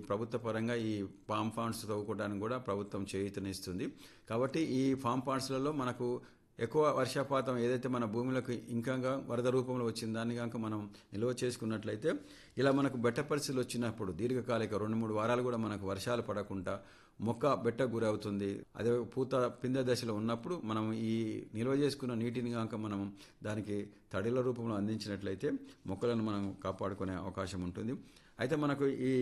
ప్రభుత్వ పరంగా ఈ ఫామ్ ఫాండ్స్ తవ్వుకోవడానికి కూడా ప్రభుత్వం చేయూతనిస్తుంది కాబట్టి ఈ ఫామ్ ఫాండ్స్లలో మనకు ఎక్కువ వర్షపాతం ఏదైతే మన భూమిలోకి ఇంకా వరద రూపంలో వచ్చింది దాన్ని కనుక మనం నిల్వ చేసుకున్నట్లయితే ఇలా మనకు బెట్ట పరిస్థితులు వచ్చినప్పుడు దీర్ఘకాలిక రెండు మూడు వారాలు కూడా మనకు వర్షాలు పడకుండా మొక్క బెట్ట గురవుతుంది అదే పూత పిందె దశలో ఉన్నప్పుడు మనం ఈ నిల్వ చేసుకున్న నీటిని కనుక మనం దానికి తడిల రూపంలో అందించినట్లయితే మొక్కలను మనం కాపాడుకునే అవకాశం ఉంటుంది అయితే మనకు ఈ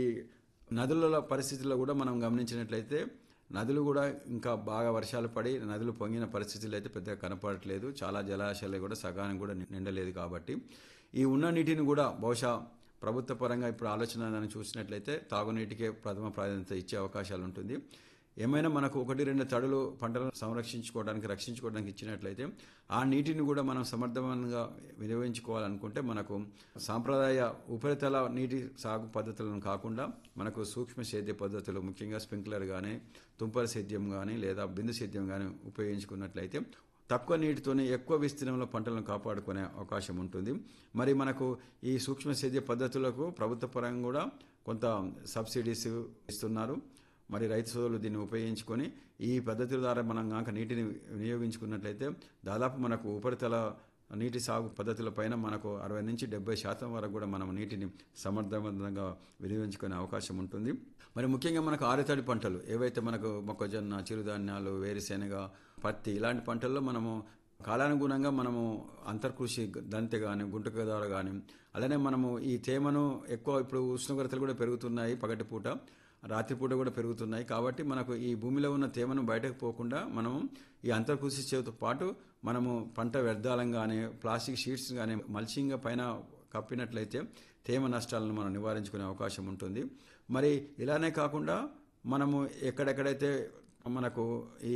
నదుల పరిస్థితుల్లో కూడా మనం గమనించినట్లయితే నదులు కూడా ఇంకా బాగా వర్షాలు పడి నదులు పొంగిన పరిస్థితులు అయితే పెద్దగా కనపడట్లేదు చాలా జలాశయాలు కూడా సగానికి కూడా నిండలేదు కాబట్టి ఈ ఉన్న నీటిని కూడా బహుశా ప్రభుత్వ పరంగా ఇప్పుడు ఆలోచన దాన్ని చూసినట్లయితే తాగునీటికే ప్రథమ ప్రాధాన్యత ఇచ్చే అవకాశాలు ఉంటుంది ఏమైనా మనకు ఒకటి రెండు తడులు పంటలను సంరక్షించుకోవడానికి రక్షించుకోవడానికి ఇచ్చినట్లయితే ఆ నీటిని కూడా మనం సమర్థవంతంగా వినియోగించుకోవాలనుకుంటే మనకు సాంప్రదాయ ఉపరితల నీటి సాగు పద్ధతులను కాకుండా మనకు సూక్ష్మ సేద్య పద్ధతులు ముఖ్యంగా స్ప్రింక్లర్ కానీ తుంపర సేద్యం కానీ లేదా బిందు సేద్యం కానీ ఉపయోగించుకున్నట్లయితే తక్కువ నీటితోనే ఎక్కువ విస్తీర్ణంలో పంటలను కాపాడుకునే అవకాశం ఉంటుంది మరి మనకు ఈ సూక్ష్మ సేద్య పద్ధతులకు ప్రభుత్వ పరంగా కూడా కొంత సబ్సిడీస్ ఇస్తున్నారు మరి రైతు సోదరులు దీన్ని ఉపయోగించుకొని ఈ పద్ధతుల ద్వారా మనం కనుక నీటిని వినియోగించుకున్నట్లయితే దాదాపు మనకు ఉపరితల నీటి సాగు పద్ధతుల పైన మనకు అరవై నుంచి డెబ్బై శాతం వరకు కూడా మనం నీటిని సమర్థవంతంగా వినియోగించుకునే అవకాశం ఉంటుంది మరి ముఖ్యంగా మనకు ఆరుతడి పంటలు ఏవైతే మనకు మొక్కజొన్న చిరుధాన్యాలు వేరుశెనగ పత్తి ఇలాంటి పంటల్లో మనము కాలానుగుణంగా మనము అంతర్కృషి దంతె కానీ గుంటకదార కానీ అలానే మనము ఈ తేమను ఎక్కువ ఇప్పుడు ఉష్ణోగ్రతలు కూడా పెరుగుతున్నాయి పగటిపూట రాత్రిపూట కూడా పెరుగుతున్నాయి కాబట్టి మనకు ఈ భూమిలో ఉన్న తేమను బయటకు పోకుండా మనము ఈ అంతర్కృషి చేతో పాటు మనము పంట వ్యర్థాలను కానీ ప్లాస్టిక్ షీట్స్ కానీ మల్చింగ్ పైన కప్పినట్లయితే తేమ నష్టాలను మనం నివారించుకునే అవకాశం ఉంటుంది మరి ఇలానే కాకుండా మనము ఎక్కడెక్కడైతే మనకు ఈ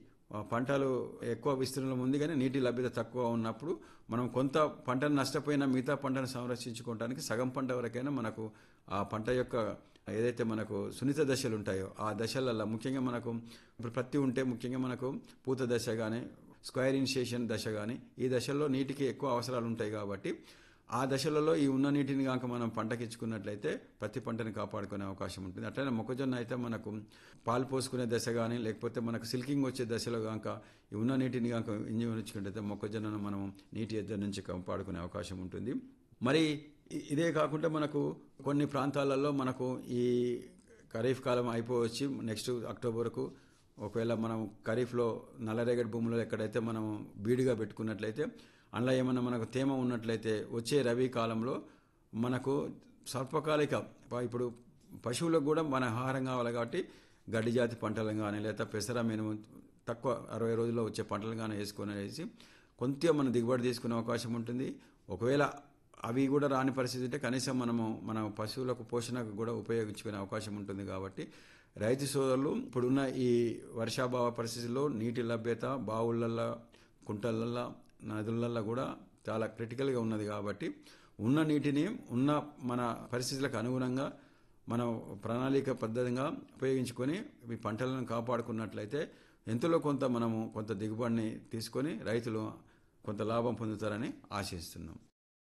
పంటలు ఎక్కువ విస్తీర్ణంలో ఉంది కానీ నీటి లభ్యత తక్కువ ఉన్నప్పుడు మనం కొంత పంటను నష్టపోయిన మిగతా పంటను సంరక్షించుకోవడానికి సగం పంట వరకైనా మనకు ఆ పంట యొక్క ఏదైతే మనకు సున్నిత దశలు ఉంటాయో ఆ దశలలో ముఖ్యంగా మనకు ఇప్పుడు పత్తి ఉంటే ముఖ్యంగా మనకు పూత దశ కానీ స్క్వైర్ ఇనిషియేషన్ దశ కానీ ఈ దశల్లో నీటికి ఎక్కువ అవసరాలు ఉంటాయి కాబట్టి ఆ దశలలో ఈ ఉన్న నీటిని కనుక మనం పంటకిచ్చుకున్నట్లయితే ప్రతి పంటని కాపాడుకునే అవకాశం ఉంటుంది అట్లనే మొక్కజొన్న అయితే మనకు పాలు పోసుకునే దశ కానీ లేకపోతే మనకు సిల్కింగ్ వచ్చే దశలో కనుక ఈ ఉన్న నీటిని కనుక వినియోగించుకున్నట్లయితే మొక్కజొన్నను మనం నీటి ఎద్దరి నుంచి కాపాడుకునే అవకాశం ఉంటుంది మరి ఇదే కాకుండా మనకు కొన్ని ప్రాంతాలలో మనకు ఈ ఖరీఫ్ కాలం అయిపోవచ్చి నెక్స్ట్ అక్టోబర్కు ఒకవేళ మనం ఖరీఫ్లో నల్లరేగడి భూములో ఎక్కడైతే మనం బీడుగా పెట్టుకున్నట్లయితే అందులో ఏమన్నా మనకు తేమ ఉన్నట్లయితే వచ్చే రబీ కాలంలో మనకు స్వల్పకాలిక ఇప్పుడు పశువులకు కూడా మన ఆహారం కావాలి కాబట్టి గడ్డి జాతి పంటలను కానీ లేదా పెసర మినుము తక్కువ అరవై రోజుల్లో వచ్చే పంటలు కానీ వేసుకొని వేసి కొంత మన దిగుబడి తీసుకునే అవకాశం ఉంటుంది ఒకవేళ అవి కూడా రాని పరిస్థితి ఉంటే కనీసం మనము మన పశువులకు పోషణకు కూడా ఉపయోగించుకునే అవకాశం ఉంటుంది కాబట్టి రైతు సోదరులు ఇప్పుడున్న ఈ వర్షాభావ పరిస్థితుల్లో నీటి లభ్యత బావులల్లో కుంటలల్లో నదులల్లో కూడా చాలా క్రిటికల్గా ఉన్నది కాబట్టి ఉన్న నీటిని ఉన్న మన పరిస్థితులకు అనుగుణంగా మనం ప్రణాళిక పద్ధతిగా ఉపయోగించుకొని ఈ పంటలను కాపాడుకున్నట్లయితే ఎంతలో కొంత మనము కొంత దిగుబడిని తీసుకొని రైతులు కొంత లాభం పొందుతారని ఆశిస్తున్నాం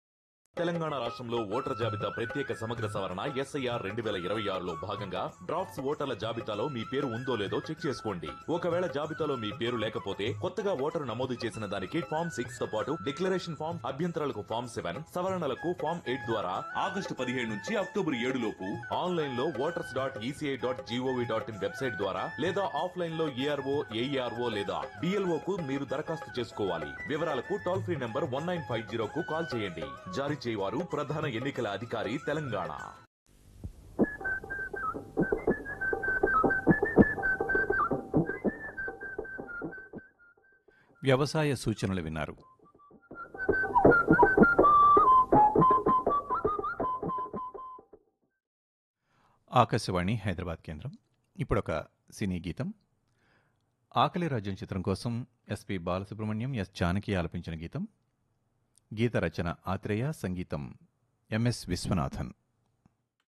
తెలంగాణ రాష్ట్రంలో ఓటర్ జాబితా ప్రత్యేక సమగ్ర సవరణ ఎస్ఐఆర్ రెండు వేల ఇరవై ఆరులో భాగంగా డ్రాఫ్ట్స్ ఓటర్ల జాబితాలో మీ పేరు ఉందో లేదో చెక్ చేసుకోండి ఒకవేళ జాబితాలో మీ పేరు లేకపోతే కొత్తగా ఓటరు నమోదు చేసిన దానికి ఫామ్ సిక్స్ తో పాటు డిక్లరేషన్ ఫామ్ అభ్యంతరాలకు ఫామ్ సెవెన్ సవరణలకు ఫామ్ ఎయిట్ ద్వారా ఆగస్టు పదిహేడు నుంచి అక్టోబర్ ఏడు లోపు ఆన్లైన్ లో voters dot ECI dot GOV dot in website ద్వారా లేదా ఆఫ్లైన్ లో ఏఆర్ఓ ఏఈఆర్ఓ లేదా డిఎల్ఓ కు మీరు దరఖాస్తు చేసుకోవాలి వివరాలకు toll free number one nine five zero కు కాల్ చేయండి జారీ చేయవారు ప్రధాన ఎన్నికల అధికారి తెలంగాణ వ్యవసాయ సూచనలు విన్నారు ఆకాశవాణి హైదరాబాద్ కేంద్రం ఇప్పుడు ఒక సినీ గీతం ఆకలి రాజ్యం చిత్రం కోసం ఎస్పి బాలసుబ్రహ్మణ్యం ఎస్ జానకి ఆలపించిన గీతం గీత రచన ఆత్రేయ సంగీతం ఎంఎస్ విశ్వనాథన్